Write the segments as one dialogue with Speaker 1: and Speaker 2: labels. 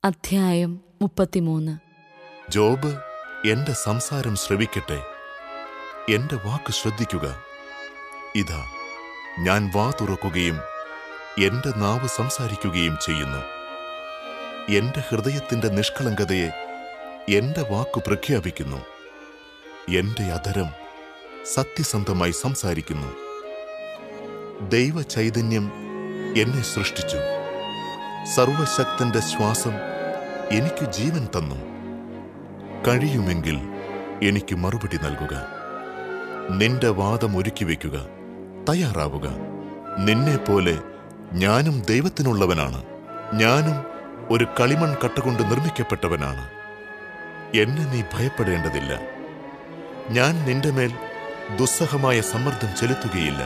Speaker 1: അധ്യായം മുപ്പത്തിമൂന്ന്
Speaker 2: ജോബ് എന്റെ സംസാരം ശ്രവിക്കട്ടെ എന്റെ വാക്ക് ശ്രദ്ധിക്കുക ഇതാ ഞാൻ വാ തുറക്കുകയും എന്റെ നാവ് സംസാരിക്കുകയും ചെയ്യുന്നു എന്റെ ഹൃദയത്തിന്റെ നിഷ്കളങ്കതയെ എന്റെ വാക്കു പ്രഖ്യാപിക്കുന്നു എന്റെ അധരം സത്യസന്ധമായി സംസാരിക്കുന്നു ദൈവ ചൈതന്യം എന്നെ സൃഷ്ടിച്ചു സർവശക്തന്റെ ശ്വാസം എനിക്ക് ജീവൻ തന്നു കഴിയുമെങ്കിൽ എനിക്ക് മറുപടി നൽകുക നിന്റെ വാദം ഒരുക്കി വയ്ക്കുക തയ്യാറാവുക നിന്നെപ്പോലെ ഞാനും ദൈവത്തിനുള്ളവനാണ് ഞാനും ഒരു കളിമൺ കട്ടുകൊണ്ട് നിർമ്മിക്കപ്പെട്ടവനാണ് എന്നെ നീ ഭയപ്പെടേണ്ടതില്ല ഞാൻ നിന്റെ മേൽ ദുസ്സഹമായ സമ്മർദ്ദം ചെലുത്തുകയില്ല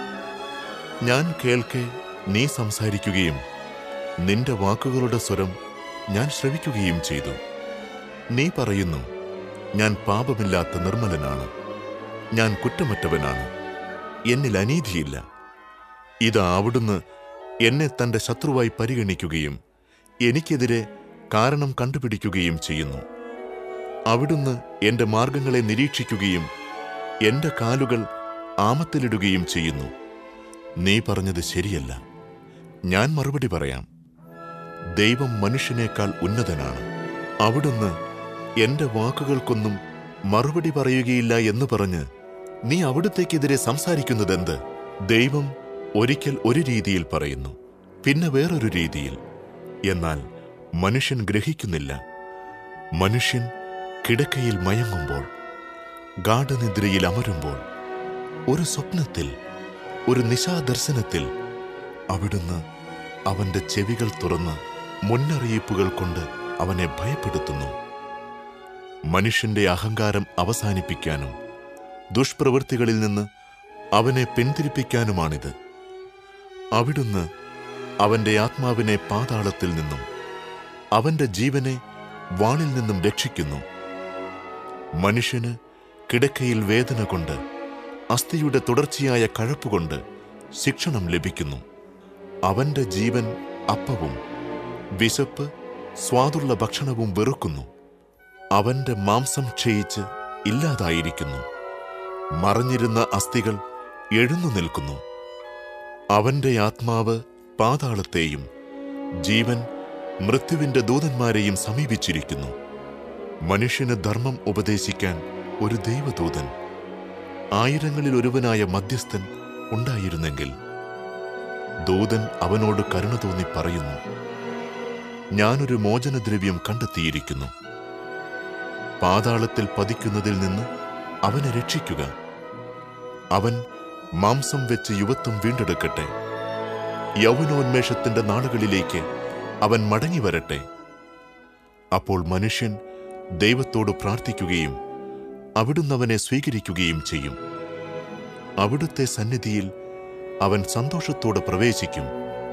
Speaker 2: ഞാൻ കേൾക്കെ നീ സംസാരിക്കുകയും നിന്റെ വാക്കുകളുടെ സ്വരം ഞാൻ ശ്രവിക്കുകയും ചെയ്തു നീ പറയുന്നു ഞാൻ പാപമില്ലാത്ത നിർമ്മലനാണ് ഞാൻ കുറ്റമറ്റവനാണ് എന്നിൽ അനീതിയില്ല ഇത് അവിടുന്ന് എന്നെ തന്റെ ശത്രുവായി പരിഗണിക്കുകയും എനിക്കെതിരെ കാരണം കണ്ടുപിടിക്കുകയും ചെയ്യുന്നു അവിടുന്ന് എന്റെ മാർഗങ്ങളെ നിരീക്ഷിക്കുകയും എന്റെ കാലുകൾ ആമത്തിലിടുകയും ചെയ്യുന്നു നീ പറഞ്ഞത് ശരിയല്ല ഞാൻ മറുപടി പറയാം ദൈവം മനുഷ്യനേക്കാൾ ഉന്നതനാണ് അവിടുന്ന് എന്റെ വാക്കുകൾക്കൊന്നും മറുപടി പറയുകയില്ല എന്ന് പറഞ്ഞ് നീ അവിടുത്തേക്കെതിരെ സംസാരിക്കുന്നതെന്ത് ദൈവം ഒരിക്കൽ ഒരു രീതിയിൽ പറയുന്നു പിന്നെ വേറൊരു രീതിയിൽ എന്നാൽ മനുഷ്യൻ ഗ്രഹിക്കുന്നില്ല മനുഷ്യൻ കിടക്കയിൽ മയങ്ങുമ്പോൾ ഗാഠനിദ്രയിൽ അമരുമ്പോൾ ഒരു സ്വപ്നത്തിൽ ഒരു നിശാദർശനത്തിൽ അവിടുന്ന് അവന്റെ ചെവികൾ തുറന്ന് മുന്നറിയിപ്പുകൾ കൊണ്ട് അവനെ ഭയപ്പെടുത്തുന്നു മനുഷ്യന്റെ അഹങ്കാരം അവസാനിപ്പിക്കാനും ദുഷ്പ്രവൃത്തികളിൽ നിന്ന് അവനെ പിന്തിരിപ്പിക്കാനുമാണിത് അവിടുന്ന് അവന്റെ ആത്മാവിനെ പാതാളത്തിൽ നിന്നും അവന്റെ ജീവനെ വാളിൽ നിന്നും രക്ഷിക്കുന്നു മനുഷ്യന് കിടക്കയിൽ വേദന കൊണ്ട് അസ്ഥിയുടെ തുടർച്ചയായ കഴപ്പുകൊണ്ട് ശിക്ഷണം ലഭിക്കുന്നു അവന്റെ ജീവൻ അപ്പവും വിശപ്പ് സ്വാദുള്ള ഭക്ഷണവും വെറുക്കുന്നു അവന്റെ മാംസം ക്ഷയിച്ച് ഇല്ലാതായിരിക്കുന്നു മറഞ്ഞിരുന്ന അസ്ഥികൾ എഴുന്നു നിൽക്കുന്നു അവന്റെ ആത്മാവ് പാതാളത്തെയും ജീവൻ മൃത്യുവിന്റെ ദൂതന്മാരെയും സമീപിച്ചിരിക്കുന്നു മനുഷ്യന് ധർമ്മം ഉപദേശിക്കാൻ ഒരു ദൈവദൂതൻ ആയിരങ്ങളിൽ ഒരുവനായ മധ്യസ്ഥൻ ഉണ്ടായിരുന്നെങ്കിൽ ദൂതൻ അവനോട് കരുണ തോന്നി പറയുന്നു ഞാനൊരു മോചനദ്രവ്യം കണ്ടെത്തിയിരിക്കുന്നു പാതാളത്തിൽ പതിക്കുന്നതിൽ നിന്ന് അവനെ രക്ഷിക്കുക അവൻ മാംസം വെച്ച് യുവത്വം വീണ്ടെടുക്കട്ടെ യൗവനോന്മേഷത്തിന്റെ നാളുകളിലേക്ക് അവൻ മടങ്ങി വരട്ടെ അപ്പോൾ മനുഷ്യൻ ദൈവത്തോട് പ്രാർത്ഥിക്കുകയും അവിടുന്ന് അവനെ സ്വീകരിക്കുകയും ചെയ്യും അവിടുത്തെ സന്നിധിയിൽ അവൻ സന്തോഷത്തോടെ പ്രവേശിക്കും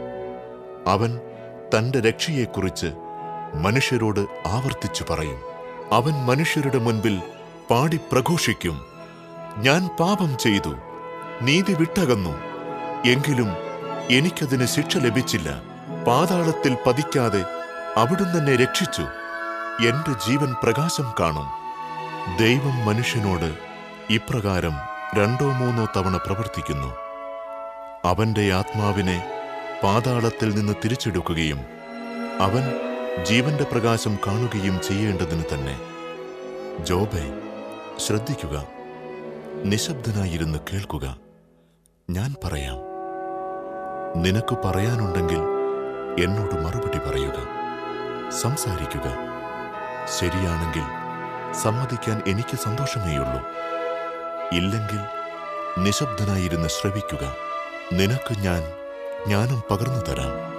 Speaker 2: അവൻ തന്റെ രക്ഷയെക്കുറിച്ച് മനുഷ്യരോട് ആവർത്തിച്ചു പറയും അവൻ മനുഷ്യരുടെ മുൻപിൽ പാടി പ്രഘോഷിക്കും ഞാൻ പാപം ചെയ്തു നീതി വിട്ടകന്നു എങ്കിലും എനിക്കതിന് ശിക്ഷ ലഭിച്ചില്ല പാതാളത്തിൽ പതിക്കാതെ അവിടുന്ന് എന്നെ രക്ഷിച്ചു എന്റെ ജീവൻ പ്രകാശം കാണും ദൈവം മനുഷ്യനോട് ഇപ്രകാരം രണ്ടോ മൂന്നോ തവണ പ്രവർത്തിക്കുന്നു അവന്റെ ആത്മാവിനെ പാതാളത്തിൽ നിന്ന് തിരിച്ചെടുക്കുകയും അവൻ ജീവന്റെ പ്രകാശം കാണുകയും ചെയ്യേണ്ടതിന് തന്നെ ജോബെ ശ്രദ്ധിക്കുക നിശബ്ദനായിരുന്ന് കേൾക്കുക ഞാൻ പറയാം നിനക്ക് പറയാനുണ്ടെങ്കിൽ എന്നോട് മറുപടി പറയുക സംസാരിക്കുക ശരിയാണെങ്കിൽ സമ്മതിക്കാൻ എനിക്ക് സന്തോഷമേയുള്ളൂ ഇല്ലെങ്കിൽ നിശബ്ദനായിരുന്ന് ശ്രവിക്കുക നിനക്ക് ഞാൻ ജ്ഞാനം പകർന്നു തരാം